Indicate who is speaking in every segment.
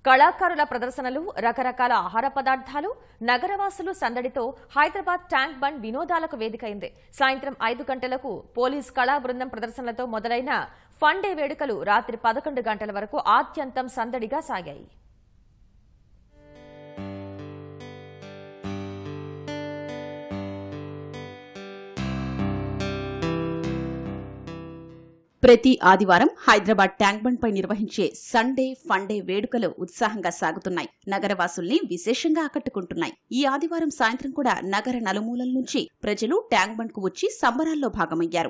Speaker 1: కళాకారుల ప్రదర్శనలు రకరకాల ఆహార పదార్థాలు నగరవాసులు సందడితో హైదరాబాద్ ట్యాంక్ బండ్ వినోదాలకు వేదికైంది సాయంత్రం ఐదు గంటలకు పోలీస్ కళా బృందం ప్రదర్శనలతో మొదలైన ఫన్ డే వేడుకలు రాత్రి పదకొండు గంటల వరకు ఆద్యంతం సందడిగా సాగాయి
Speaker 2: ప్రతి ఆదివారం హైదరాబాద్ ట్యాంక్ బండ్ పై నిర్వహించే సండే ఫండే వేడుకలు ఉత్సాహంగా సాగుతున్నాయి నగరవాసుల్ని విశేషంగా ఆకట్టుకుంటున్నాయి ఈ ఆదివారం సాయంత్రం కూడా నగర నలుమూలల నుంచి ప్రజలు ట్యాంక్ బండ్ కు వచ్చి సంబరాల్లో భాగమయ్యారు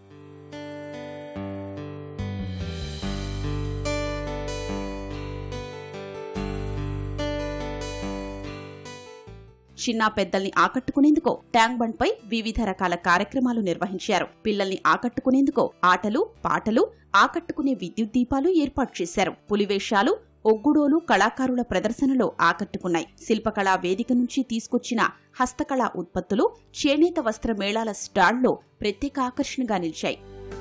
Speaker 2: చిన్న పెద్దల్ని ఆకట్టుకునేందుకు ట్యాంక్ బండ్ పై వివిధ రకాల కార్యక్రమాలు నిర్వహించారు పిల్లల్ని ఆకట్టుకునేందుకు ఆటలు పాటలు ఆకట్టుకునే విద్యుత్ దీపాలు ఏర్పాటు చేశారు పులివేషాలు ఒగ్గుడోలు కళాకారుల ప్రదర్శనలో ఆకట్టుకున్నాయి శిల్పకళా వేదిక నుంచి తీసుకొచ్చిన హస్తకళా ఉత్పత్తులు చేనేత వస్త్ర మేళాల స్టాళ్ల్లో ప్రత్యేక ఆకర్షణగా నిలిచాయి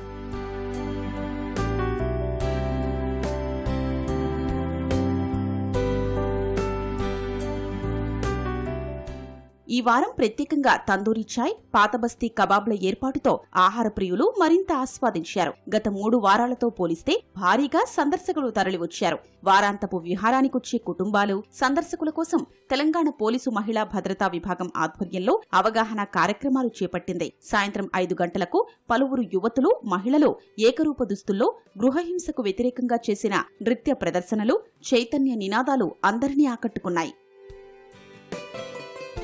Speaker 2: ఈ వారం ప్రత్యేకంగా తందూరి చాయ్ పాతబస్తీ కబాబ్ల ఏర్పాటుతో ఆహార ప్రియులు మరింత ఆస్వాదించారు గత మూడు వారాలతో పోలిస్తే భారీగా సందర్శకులు తరలివచ్చారు వారాంతపు విహారానికొచ్చే కుటుంబాలు సందర్శకుల కోసం తెలంగాణ పోలీసు మహిళా భద్రతా విభాగం ఆధ్వర్యంలో అవగాహన కార్యక్రమాలు చేపట్టింది సాయంత్రం ఐదు గంటలకు పలువురు యువతులు మహిళలు ఏకరూప దుస్తుల్లో గృహహింసకు వ్యతిరేకంగా చేసిన నృత్య ప్రదర్శనలు చైతన్య నినాదాలు అందరినీ ఆకట్టుకున్నాయి